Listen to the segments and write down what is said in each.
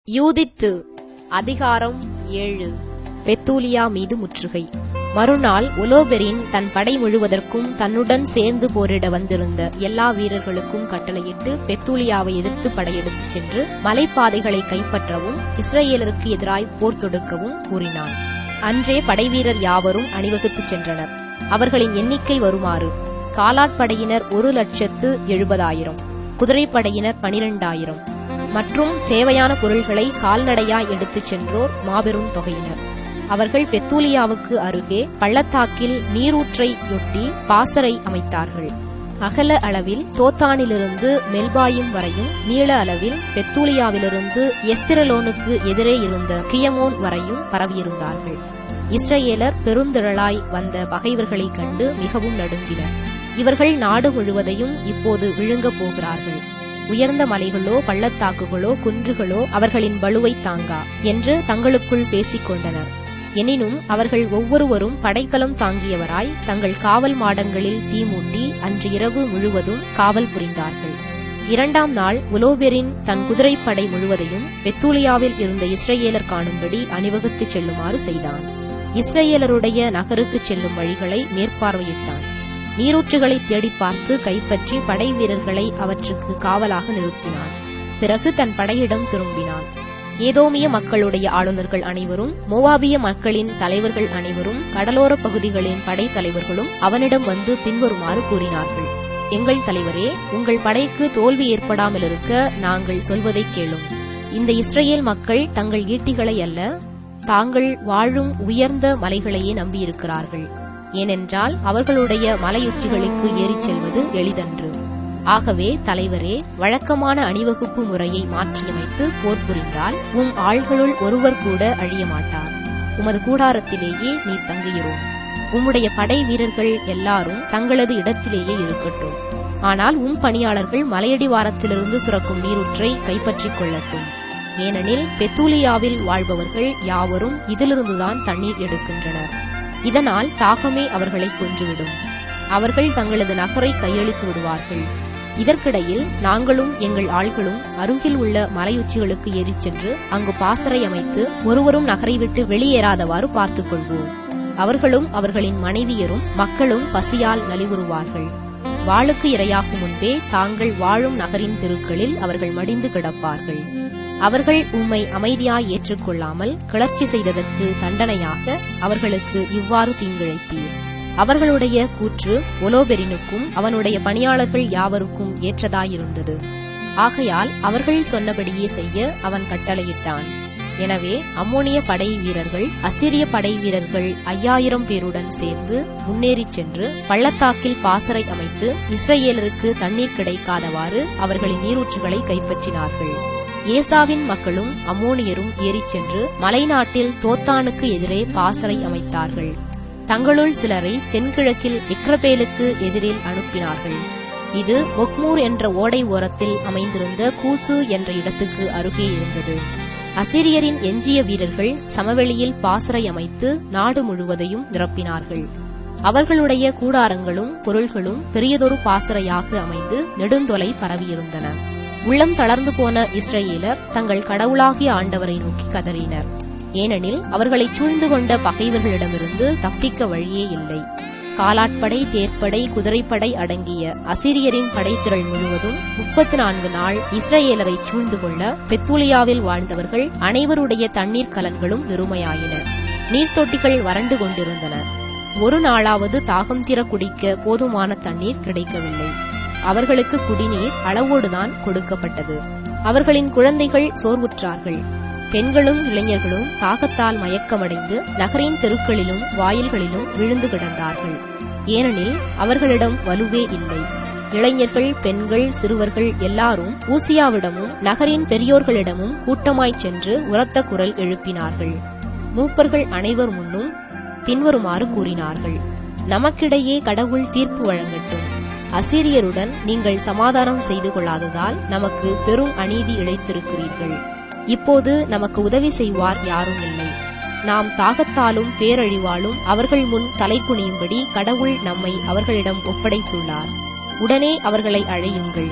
யூதித்து அதிகாரம் ஏழு பெத்தூலியா மீது முற்றுகை மறுநாள் ஒலோபெரின் தன் படை முழுவதற்கும் தன்னுடன் சேர்ந்து போரிட வந்திருந்த எல்லா வீரர்களுக்கும் கட்டளையிட்டு பெத்தூலியாவை எதிர்த்து படையெடுத்துச் சென்று மலைப்பாதைகளை கைப்பற்றவும் இஸ்ரேலருக்கு எதிராய் போர் தொடுக்கவும் கூறினான் அன்றே படைவீரர் யாவரும் அணிவகுத்துச் சென்றனர் அவர்களின் எண்ணிக்கை வருமாறு காலாட்படையினர் ஒரு லட்சத்து எழுபதாயிரம் குதிரைப்படையினர் பனிரெண்டாயிரம் மற்றும் தேவையான பொருள்களை கால்நடையாய் எடுத்துச் சென்றோர் மாபெரும் தொகையினர் அவர்கள் பெத்தூலியாவுக்கு அருகே பள்ளத்தாக்கில் நீரூற்றையொட்டி பாசறை அமைத்தார்கள் அகல அளவில் தோத்தானிலிருந்து மெல்பாயும் வரையும் நீள அளவில் பெத்தூலியாவிலிருந்து எஸ்திரலோனுக்கு எதிரே இருந்த கியமோன் வரையும் பரவியிருந்தார்கள் இஸ்ரேலர் பெருந்திரளாய் வந்த பகைவர்களைக் கண்டு மிகவும் நடுங்கினர் இவர்கள் நாடு முழுவதையும் இப்போது விழுங்கப் போகிறார்கள் உயர்ந்த மலைகளோ பள்ளத்தாக்குகளோ குன்றுகளோ அவர்களின் பலுவை தாங்கா என்று தங்களுக்குள் பேசிக் கொண்டனர் எனினும் அவர்கள் ஒவ்வொருவரும் படைக்கலம் தாங்கியவராய் தங்கள் காவல் மாடங்களில் தீமூட்டி அன்று இரவு முழுவதும் காவல் புரிந்தார்கள் இரண்டாம் நாள் உலோபெரின் தன் குதிரைப்படை முழுவதையும் பெத்தூலியாவில் இருந்த இஸ்ரேலர் காணும்படி அணிவகுத்துச் செல்லுமாறு செய்தான் இஸ்ரேலருடைய நகருக்குச் செல்லும் வழிகளை மேற்பார்வையிட்டான் நீரூற்றுகளை தேடிப் பார்த்து கைப்பற்றி படை வீரர்களை அவற்றுக்கு காவலாக நிறுத்தினான் பிறகு தன் படையிடம் திரும்பினான் ஏதோமிய மக்களுடைய ஆளுநர்கள் அனைவரும் மோவாபிய மக்களின் தலைவர்கள் அனைவரும் கடலோர பகுதிகளின் படைத்தலைவர்களும் அவனிடம் வந்து பின்வருமாறு கூறினார்கள் எங்கள் தலைவரே உங்கள் படைக்கு தோல்வி ஏற்படாமல் இருக்க நாங்கள் சொல்வதை கேளும் இந்த இஸ்ரேல் மக்கள் தங்கள் ஈட்டிகளை அல்ல தாங்கள் வாழும் உயர்ந்த மலைகளையே நம்பியிருக்கிறார்கள் ஏனென்றால் அவர்களுடைய மலையுச்சிகளுக்கு ஏறிச் செல்வது எளிதன்று ஆகவே தலைவரே வழக்கமான அணிவகுப்பு முறையை மாற்றியமைத்து போர் புரிந்தால் உம் ஆள்களுள் ஒருவர் கூட அழிய மாட்டார் உமது கூடாரத்திலேயே நீ தங்குகிறோம் உம்முடைய படை வீரர்கள் எல்லாரும் தங்களது இடத்திலேயே இருக்கட்டும் ஆனால் உம் பணியாளர்கள் மலையடிவாரத்திலிருந்து சுரக்கும் நீரூற்றை கைப்பற்றிக் கொள்ளட்டும் ஏனெனில் பெத்தூலியாவில் வாழ்பவர்கள் யாவரும் இதிலிருந்துதான் தண்ணீர் எடுக்கின்றனர் இதனால் தாகமே அவர்களை கொன்றுவிடும் அவர்கள் தங்களது நகரை கையளித்து விடுவார்கள் இதற்கிடையில் நாங்களும் எங்கள் ஆள்களும் அருகில் உள்ள மலையுச்சிகளுக்கு ஏறிச் சென்று அங்கு பாசறை அமைத்து ஒருவரும் நகரை விட்டு வெளியேறாதவாறு பார்த்துக் கொள்வோம் அவர்களும் அவர்களின் மனைவியரும் மக்களும் பசியால் நலிவுறுவார்கள் வாளுக்கு இரையாகும் முன்பே தாங்கள் வாழும் நகரின் தெருக்களில் அவர்கள் மடிந்து கிடப்பார்கள் அவர்கள் உம்மை அமைதியாய் ஏற்றுக்கொள்ளாமல் கிளர்ச்சி செய்ததற்கு தண்டனையாக அவர்களுக்கு இவ்வாறு தீங்கிழைப்பீர் அவர்களுடைய கூற்று ஒலோபெரினுக்கும் அவனுடைய பணியாளர்கள் யாவருக்கும் ஏற்றதாயிருந்தது ஆகையால் அவர்கள் சொன்னபடியே செய்ய அவன் கட்டளையிட்டான் எனவே அம்மோனிய படை வீரர்கள் அசிரிய படை வீரர்கள் ஐயாயிரம் பேருடன் சேர்ந்து முன்னேறிச் சென்று பள்ளத்தாக்கில் பாசறை அமைத்து இஸ்ரேலருக்கு தண்ணீர் கிடைக்காதவாறு அவர்களின் நீரூற்றுகளை கைப்பற்றினார்கள் ஏசாவின் மக்களும் அம்மோனியரும் ஏறிச் சென்று மலைநாட்டில் தோத்தானுக்கு எதிரே பாசறை அமைத்தார்கள் தங்களுள் சிலரை தென்கிழக்கில் இக்ரபேலுக்கு எதிரில் அனுப்பினார்கள் இது மொக்மூர் என்ற ஓடை ஓரத்தில் அமைந்திருந்த கூசு என்ற இடத்துக்கு அருகே இருந்தது அசிரியரின் எஞ்சிய வீரர்கள் சமவெளியில் பாசறை அமைத்து நாடு முழுவதையும் நிரப்பினார்கள் அவர்களுடைய கூடாரங்களும் பொருள்களும் பெரியதொரு பாசறையாக அமைந்து நெடுந்தொலை பரவியிருந்தன உள்ளம் தளர்ந்து போன இஸ்ரேலர் தங்கள் கடவுளாகிய ஆண்டவரை நோக்கி கதறினர் ஏனெனில் அவர்களை சூழ்ந்து கொண்ட பகைவர்களிடமிருந்து தப்பிக்க வழியே இல்லை காலாட்படை தேர்ப்படை குதிரைப்படை அடங்கிய அசிரியரின் படைத்திரள் முழுவதும் முப்பத்தி நான்கு நாள் இஸ்ரேலரை சூழ்ந்து கொள்ள பெத்தூலியாவில் வாழ்ந்தவர்கள் அனைவருடைய தண்ணீர் கலன்களும் வெறுமையாயின நீர்த்தொட்டிகள் வறண்டு கொண்டிருந்தன ஒரு நாளாவது தாகம் தீர குடிக்க போதுமான தண்ணீர் கிடைக்கவில்லை அவர்களுக்கு குடிநீர் அளவோடுதான் கொடுக்கப்பட்டது அவர்களின் குழந்தைகள் சோர்வுற்றார்கள் பெண்களும் இளைஞர்களும் தாகத்தால் மயக்கமடைந்து நகரின் தெருக்களிலும் வாயில்களிலும் விழுந்து கிடந்தார்கள் ஏனெனில் அவர்களிடம் வலுவே இல்லை இளைஞர்கள் பெண்கள் சிறுவர்கள் எல்லாரும் ஊசியாவிடமும் நகரின் பெரியோர்களிடமும் கூட்டமாய்ச் சென்று உரத்த குரல் எழுப்பினார்கள் மூப்பர்கள் அனைவர் முன்னும் பின்வருமாறு கூறினார்கள் நமக்கிடையே கடவுள் தீர்ப்பு வழங்கட்டும் அசீரியருடன் நீங்கள் சமாதானம் செய்து கொள்ளாததால் நமக்கு பெரும் அநீதி இழைத்திருக்கிறீர்கள் இப்போது நமக்கு உதவி செய்வார் யாரும் இல்லை நாம் தாகத்தாலும் பேரழிவாலும் அவர்கள் முன் தலை குனியும்படி கடவுள் நம்மை அவர்களிடம் ஒப்படைத்துள்ளார் உடனே அவர்களை அழையுங்கள்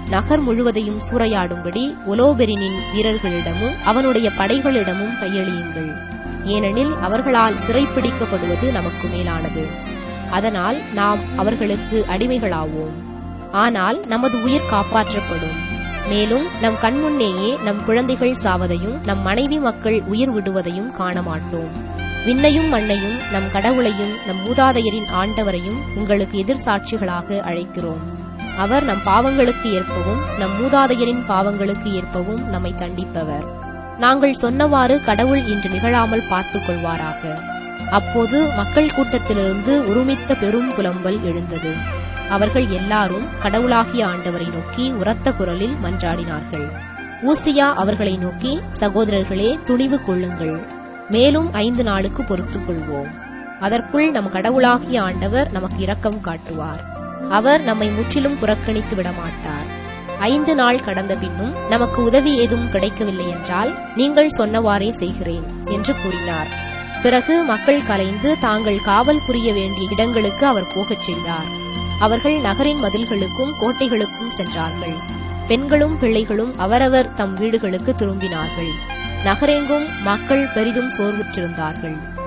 நகர் முழுவதையும் சூறையாடும்படி ஒலோபெரினின் வீரர்களிடமும் அவனுடைய படைகளிடமும் கையெழியுங்கள் ஏனெனில் அவர்களால் சிறைப்பிடிக்கப்படுவது நமக்கு மேலானது அதனால் நாம் அவர்களுக்கு அடிமைகளாவோம் ஆனால் நமது உயிர் காப்பாற்றப்படும் மேலும் நம் கண்முன்னேயே நம் குழந்தைகள் சாவதையும் நம் மனைவி மக்கள் உயிர் விடுவதையும் காண மாட்டோம் விண்ணையும் மண்ணையும் நம் கடவுளையும் நம் மூதாதையரின் ஆண்டவரையும் உங்களுக்கு எதிர் சாட்சிகளாக அழைக்கிறோம் அவர் நம் பாவங்களுக்கு ஏற்பவும் நம் மூதாதையரின் பாவங்களுக்கு ஏற்பவும் நம்மை தண்டிப்பவர் நாங்கள் சொன்னவாறு கடவுள் இன்று நிகழாமல் பார்த்துக் கொள்வாராக அப்போது மக்கள் கூட்டத்திலிருந்து உருமித்த பெரும் புலம்பல் எழுந்தது அவர்கள் எல்லாரும் கடவுளாகிய ஆண்டவரை நோக்கி உரத்த குரலில் மன்றாடினார்கள் ஊசியா அவர்களை நோக்கி சகோதரர்களே துணிவு கொள்ளுங்கள் மேலும் ஐந்து நாளுக்கு பொறுத்துக் கொள்வோம் அதற்குள் நம் கடவுளாகிய ஆண்டவர் நமக்கு இரக்கம் காட்டுவார் அவர் நம்மை முற்றிலும் புறக்கணித்து விட மாட்டார் ஐந்து நாள் கடந்த பின்னும் நமக்கு உதவி ஏதும் கிடைக்கவில்லை என்றால் நீங்கள் சொன்னவாறே செய்கிறேன் என்று கூறினார் பிறகு மக்கள் கலைந்து தாங்கள் காவல் புரிய வேண்டிய இடங்களுக்கு அவர் போகச் செய்தார் அவர்கள் நகரின் மதில்களுக்கும் கோட்டைகளுக்கும் சென்றார்கள் பெண்களும் பிள்ளைகளும் அவரவர் தம் வீடுகளுக்கு திரும்பினார்கள் நகரெங்கும் மக்கள் பெரிதும் சோர்வுற்றிருந்தார்கள்